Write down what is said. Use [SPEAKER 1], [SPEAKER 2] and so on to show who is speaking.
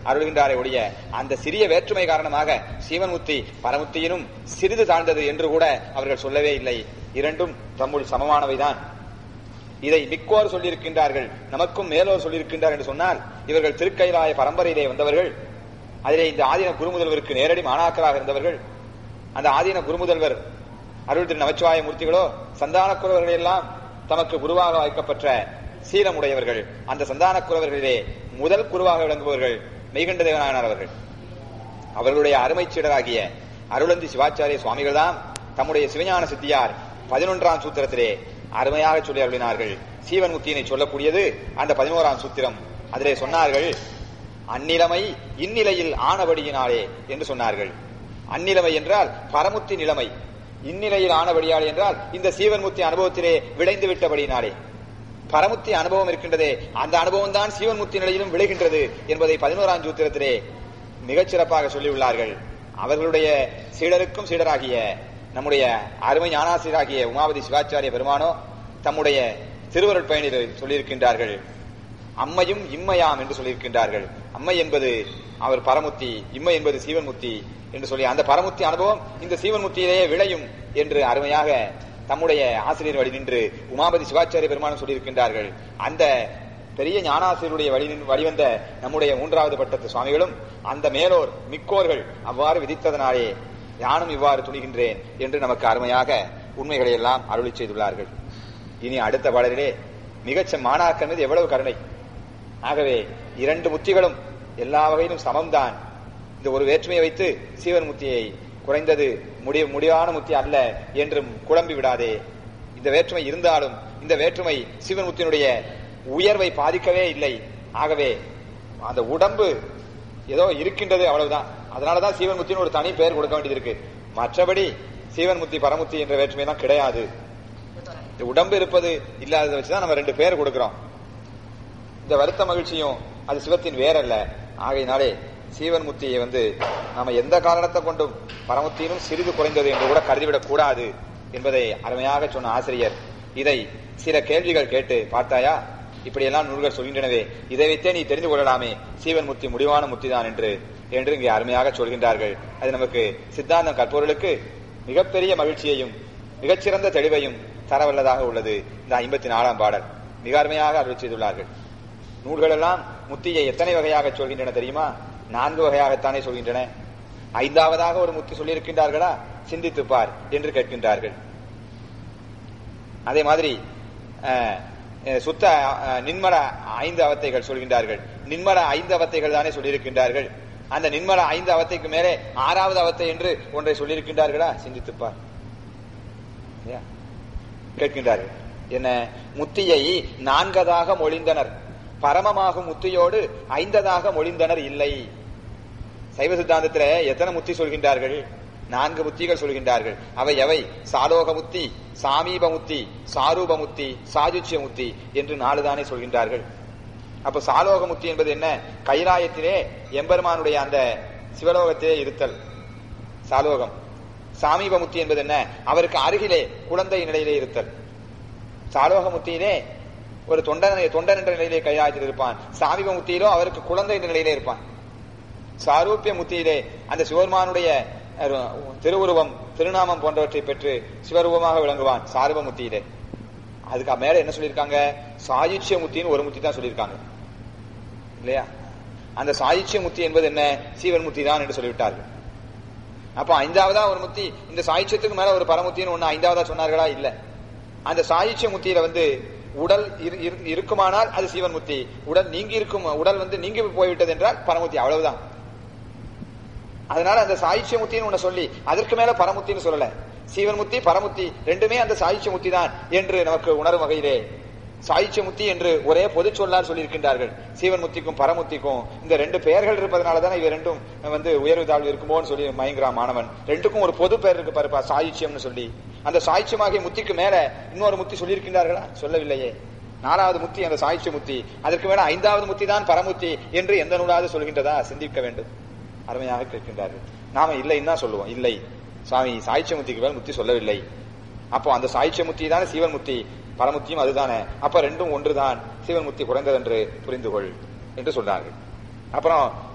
[SPEAKER 1] அருள்கின்றாரே ஒழிய அந்த சிறிய வேற்றுமை காரணமாக சீவன்முத்தி பரமுத்தியினும் சிறிது தாழ்ந்தது என்று கூட அவர்கள் சொல்லவே இல்லை இரண்டும் தம்முள் சமமானவைதான் இதை மிக்கோர் சொல்லியிருக்கின்றார்கள் நமக்கும் மேலோர் சொல்லியிருக்கின்றார் என்று சொன்னால் இவர்கள் திருக்கைலாய பரம்பரையிலே வந்தவர்கள் அதிலே இந்த ஆதீன குருமுதல்வருக்கு நேரடி மாணாக்கராக இருந்தவர்கள் அந்த ஆதீன குருமுதல்வர் அருள் திரு நமச்சிவாய மூர்த்திகளோ சந்தான குறவர்கள் எல்லாம் தமக்கு குருவாக வைக்கப்பட்ட சீலமுடையவர்கள் அந்த சந்தான குறவர்களிலே முதல் குருவாக விளங்குபவர்கள் மெய்கண்ட தேவநாயனார் அவர்கள் அவர்களுடைய அருமைச் சீடராகிய அருளந்தி சிவாச்சாரிய சுவாமிகள் தான் தம்முடைய சிவஞான சித்தியார் பதினொன்றாம் சூத்திரத்திலே அருமையாக சொல்லி அருளினார்கள் சீவன் முத்தியினை சொல்லக்கூடியது அந்த பதினோராம் சூத்திரம் அதிலே சொன்னார்கள் அந்நிலைமை இந்நிலையில் ஆனபடியினாலே என்று சொன்னார்கள் அந்நிலைமை என்றால் பரமுத்தி நிலைமை இந்நிலையில் ஆனபடியாலே என்றால் இந்த சீவன்முத்தி அனுபவத்திலே விளைந்து விட்டபடியினாலே பரமுத்தி அனுபவம் இருக்கின்றதே அந்த அனுபவம் தான் சீவன்முத்தி நிலையிலும் விளைகின்றது என்பதை பதினோராம் சூத்திரத்திலே மிகச் சிறப்பாக சொல்லியுள்ளார்கள் அவர்களுடைய சீடருக்கும் சீடராகிய நம்முடைய அருமை ஞானாசிரியராகிய உமாவதி சிவாச்சாரிய பெருமானோ தம்முடைய திருவருட் பயணிகள் சொல்லியிருக்கின்றார்கள் அம்மையும் இம்மையாம் என்று சொல்லியிருக்கின்றார்கள் அம்மை என்பது அவர் பரமுத்தி இம்மை என்பது சீவன்முத்தி என்று சொல்லி அந்த பரமுத்தி அனுபவம் இந்த சீவன்முத்தியிலேயே விளையும் என்று அருமையாக தம்முடைய ஆசிரியர் வழி நின்று உமாபதி சிவாச்சாரிய பெருமானும் சொல்லியிருக்கின்றார்கள் அந்த பெரிய ஞானாசிரியருடைய வழி நின்று- வழிவந்த நம்முடைய மூன்றாவது பட்டத்து சுவாமிகளும் அந்த மேலோர் மிக்கோர்கள் அவ்வாறு விதித்ததனாலே யானும் இவ்வாறு துணிகின்றேன் என்று நமக்கு அருமையாக உண்மைகளை எல்லாம் அருளி செய்துள்ளார்கள் இனி அடுத்த பாடலிலே மிகச்ச மாணாக்கர் மீது எவ்வளவு கருணை ஆகவே இரண்டு முத்திகளும் எல்லா வகையிலும் சமம்தான் இந்த ஒரு வேற்றுமையை வைத்து சீவன் முத்தியை குறைந்தது முடிய முடிவான முத்தி அல்ல என்றும் குழம்பி விடாதே இந்த வேற்றுமை இருந்தாலும் இந்த வேற்றுமை சீவன் முத்தியினுடைய உயர்வை பாதிக்கவே இல்லை ஆகவே அந்த உடம்பு ஏதோ இருக்கின்றது அவ்வளவுதான் அதனாலதான் சீவன் முத்தின்னு ஒரு தனி பெயர் கொடுக்க வேண்டியது இருக்கு மற்றபடி சீவன் முத்தி பரமுத்தி என்ற வேற்றுமை தான் கிடையாது இந்த உடம்பு இருப்பது இல்லாததை வச்சுதான் நம்ம ரெண்டு பேர் கொடுக்கிறோம் இந்த வருத்த மகிழ்ச்சியும் அது சிவத்தின் வேறல்ல ஆகையினாலே சீவன் முத்தியை வந்து நாம எந்த காரணத்தை கொண்டும் பரமுத்தியினும் சிறிது குறைந்தது என்று கூட கருதிவிடக் கூடாது என்பதை அருமையாக சொன்ன ஆசிரியர் இதை சில கேள்விகள் கேட்டு பார்த்தாயா இப்படியெல்லாம் நூல்கள் சொல்கின்றனவே இதை வைத்தே நீ தெரிந்து கொள்ளலாமே சீவன் முத்தி முடிவான முத்திதான் என்று என்று இங்கே அருமையாக சொல்கின்றார்கள் அது நமக்கு சித்தாந்தம் கற்பவர்களுக்கு மிகப்பெரிய மகிழ்ச்சியையும் மிகச்சிறந்த தெளிவையும் தரவல்லதாக உள்ளது இந்த ஐம்பத்தி நாலாம் பாடல் மிக அருமையாக அருள் செய்துள்ளார்கள் நூல்கள் எல்லாம் முத்தியை எத்தனை வகையாக சொல்கின்றன தெரியுமா நான்கு வகையாகத்தானே சொல்கின்றன ஐந்தாவதாக ஒரு முத்தி சொல்லியிருக்கின்றார்களா சிந்தித்துப் பார் என்று கேட்கின்றார்கள் அதே மாதிரி அஹ், அஹ், சுத்த அஹ், நின்மல ஐந்து அவத்தைகள் சொல்கின்றார்கள் நின்மல ஐந்து அவத்தைகள் தானே சொல்லியிருக்கின்றார்கள் அந்த நின்மல ஐந்து அவத்தைக்கு மேலே ஆறாவது அவத்தை என்று ஒன்றை சொல்லியிருக்கின்றார்களா சிந்தித்துப் பார் இல்லையா? கேட்கின்றார்கள் என்ன முத்தியை நான்கதாக மொழிந்தனர் பரமமாகும் முத்தியோடு ஐந்ததாக மொழிந்தனர் இல்லை சைவ சித்தாந்தத்துல எத்தனை முத்தி சொல்கின்றார்கள் நான்கு முத்திகள் சொல்கின்றார்கள் அவை எவை சாலோக முத்தி சாமீப முத்தி சாரூப முத்தி சாஜுச்சிய முத்தி என்று நாலு தானே சொல்கின்றார்கள் அப்ப சாலோக முத்தி என்பது என்ன கைலாயத்திலே எம்பெருமானுடைய அந்த சிவலோகத்திலே இருத்தல் சாலோகம் சாமீப முத்தி என்பது என்ன அவருக்கு அருகிலே குழந்தை நிலையிலே இருத்தல் சாலோக முத்தியிலே ஒரு தொண்டன் தொண்டன் என்ற நிலையிலே கைலாயத்தில் இருப்பான் சாமீப முத்தியிலோ அவருக்கு குழந்தை என்ற நிலையிலே இருப்பான் சாரூபிய முத்தியிலே அந்த சிவபெருமானுடைய அஹ், திருவுருவம் திருநாமம் போன்றவற்றை பெற்று சிவரூபமாக விளங்குவான் சாரூப முத்தியிலே அதுக்கு மேல என்ன சொல்லியிருக்காங்க சாயுச்சிய முத்தின்னு ஒரு முத்தி தான் சொல்லியிருக்காங்க இல்லையா அந்த சாயுச்சிய முத்தி என்பது என்ன சீவன் முத்தி தான் என்று சொல்லிவிட்டார்கள் அப்ப ஐந்தாவதா ஒரு முத்தி இந்த சாயுச்சியத்துக்கு மேல ஒரு பரமுத்தின்னு ஒண்ணு ஐந்தாவதா சொன்னார்களா இல்ல அந்த சாயுச்சிய முத்தியில வந்து உடல் இரு- இரு- இருக்குமானால் அது சீவன் முத்தி உடல் நீங்கி இருக்கும் உடல் வந்து நீங்கி போய்விட்டது என்றால் பரமுத்தி அவ்வளவுதான் அதனால அந்த சாயுச்சிய முத்தின்னு ஒண்ணு சொல்லி அதற்கு மேல பரமுத்தின்னு சொல்லல சீவன் முத்தி பரமுத்தி ரெண்டுமே அந்த சாயுச்சிய முத்தி தான் என்று நமக்கு உணரும் வகையிலே சாயுச்சிய முத்தி என்று ஒரே பொது சொல்லால் சொல்லியிருக்கின்றார்கள் சீவன் முத்திக்கும் பரமுத்திக்கும் இந்த ரெண்டு பெயர்கள் இருப்பதனால தானே இவை ரெண்டும் வந்து உயர்வு தாழ்வு இருக்குமோன்னு சொல்லி மயங்குறான் மாணவன் ரெண்டுக்கும் ஒரு பொது பெயர் இருக்கு பாருப்பா சாயுச்சியம்னு சொல்லி அந்த சாயுச்சியமாகிய முத்திக்கு மேல இன்னொரு முத்தி சொல்லியிருக்கின்றார்களா சொல்லவில்லையே நாலாவது முத்தி அந்த சாயுச்சிய முத்தி அதற்கு மேல ஐந்தாவது முத்தி தான் பரமுத்தி என்று எந்த நூலாவது சொல்கின்றதா சிந்திக்க வேண்டும் அருமையாக கேட்கின்றார்கள் நாம இல்லைன்னு தான் சொல்லுவோம் இல்லை சுவாமி சாய்ச்சிய முத்திக்கு மேல் முத்தி சொல்லவில்லை அப்போ அந்த சாய்ச்சிய முத்தி தானே சீவன் முத்தி பரமுத்தியும் அதுதானே அப்ப ரெண்டும் ஒன்றுதான் சீவன் முத்தி குறைந்ததென்று புரிந்து கொள் என்று சொன்னார்கள் அப்புறம்